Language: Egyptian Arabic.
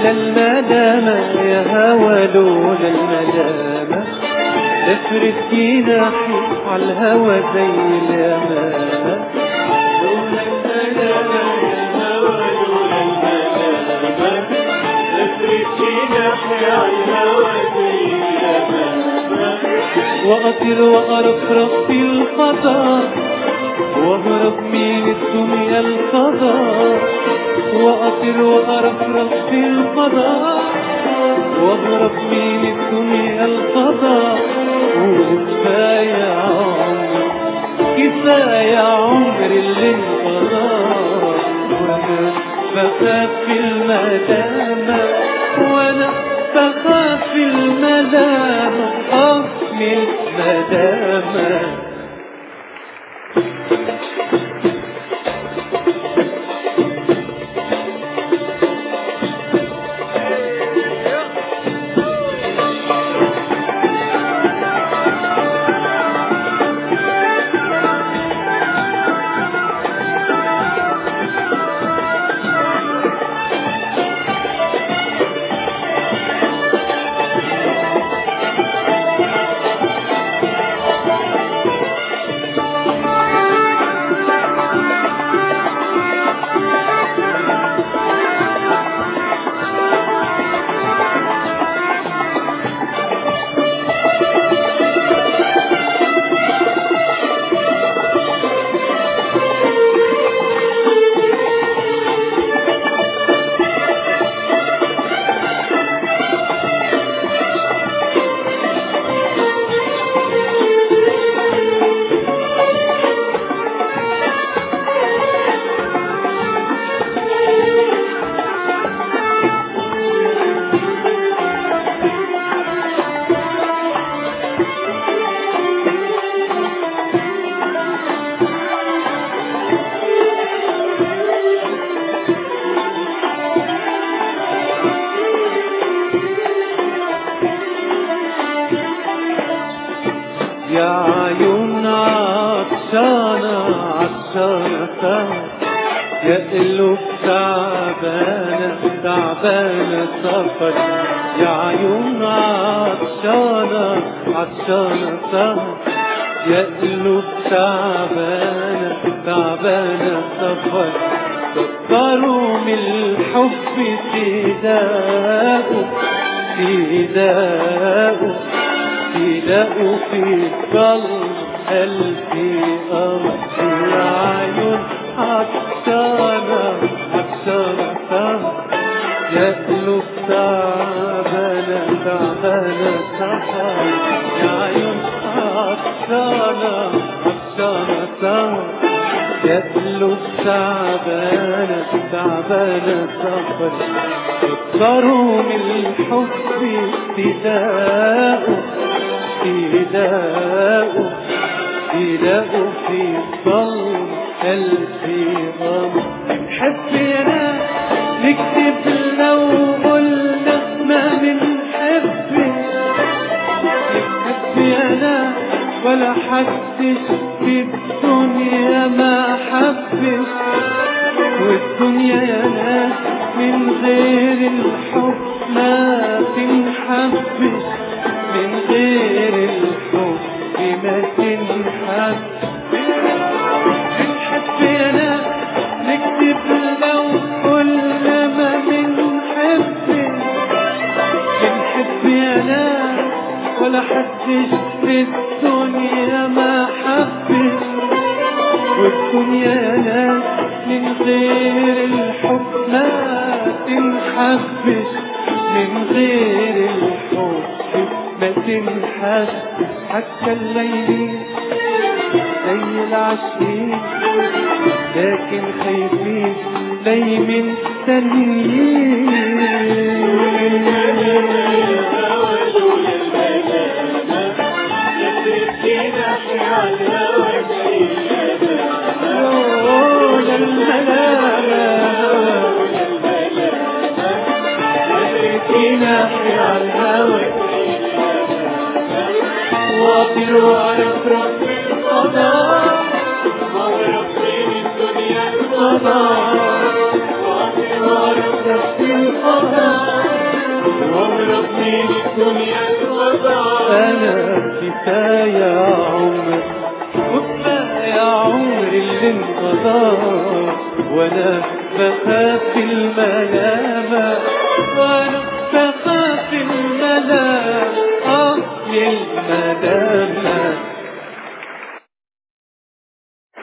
لولا الملامة يا هوى لولا الملامة نفرد جناحي على الهوى زي اليمامة لولا الملامة يا هوى لولا الملامة نفرد جناحي على الهوى زي اليمامة وأطير وأرفرف في الفضاء واهرب من الدنيا الفضاء وأطير وأرفرف في الفضاء واهرب من الدنيا الفضاء وكفاية عمر كفاية عمر اللي انقضى وانا بخاف في المدامة وانا بخاف في المدامة اه من المدامة يا عيون عطشانة عطشانة سهر يا قلوب تعبانة تعبانة سفر يا عيون عطشانة عطشانة سهر يا قلوب تعبانة تعبانة سفر كتروا من الحب فداءه فداءه فداء في قلب قلبي أرضي عيون عطشانة عطشانة سهر يا قلوب تعبانة تعبانة سهر يا عيون عطشانة عطشانة سهر يا قلوب تعبانة تعبانة سهر كتروا من الحب فداءه فداء فداء في قلب قلبي غم نحب يا نكتب لو قلنا ما بنحب نحب يا ولا حدش في الدنيا ما حبش والدنيا يا ناس من غير الحب ما تنحبش من غير الحب ما تنحب بنحب يا نكتب لو قلنا ما بنحب بنحب يا ولا حدش في الدنيا ما حبش والدنيا يا ناس من غير الحب ما تنحبش من غير الحب ما تنحس حتى الليل زي العشرين لكن خايفين دايما لولا الملامة جناحي على الهوى واطير وارفرف في الفضاء الفضاء واطير وارفرف في الفضاء أهرب من الدنيا الوضع أنا كفاية عمر وكفاية عمر اللي انقضى وأنا بخاف الملامة وأنا بخاف الملامة أصل الملامة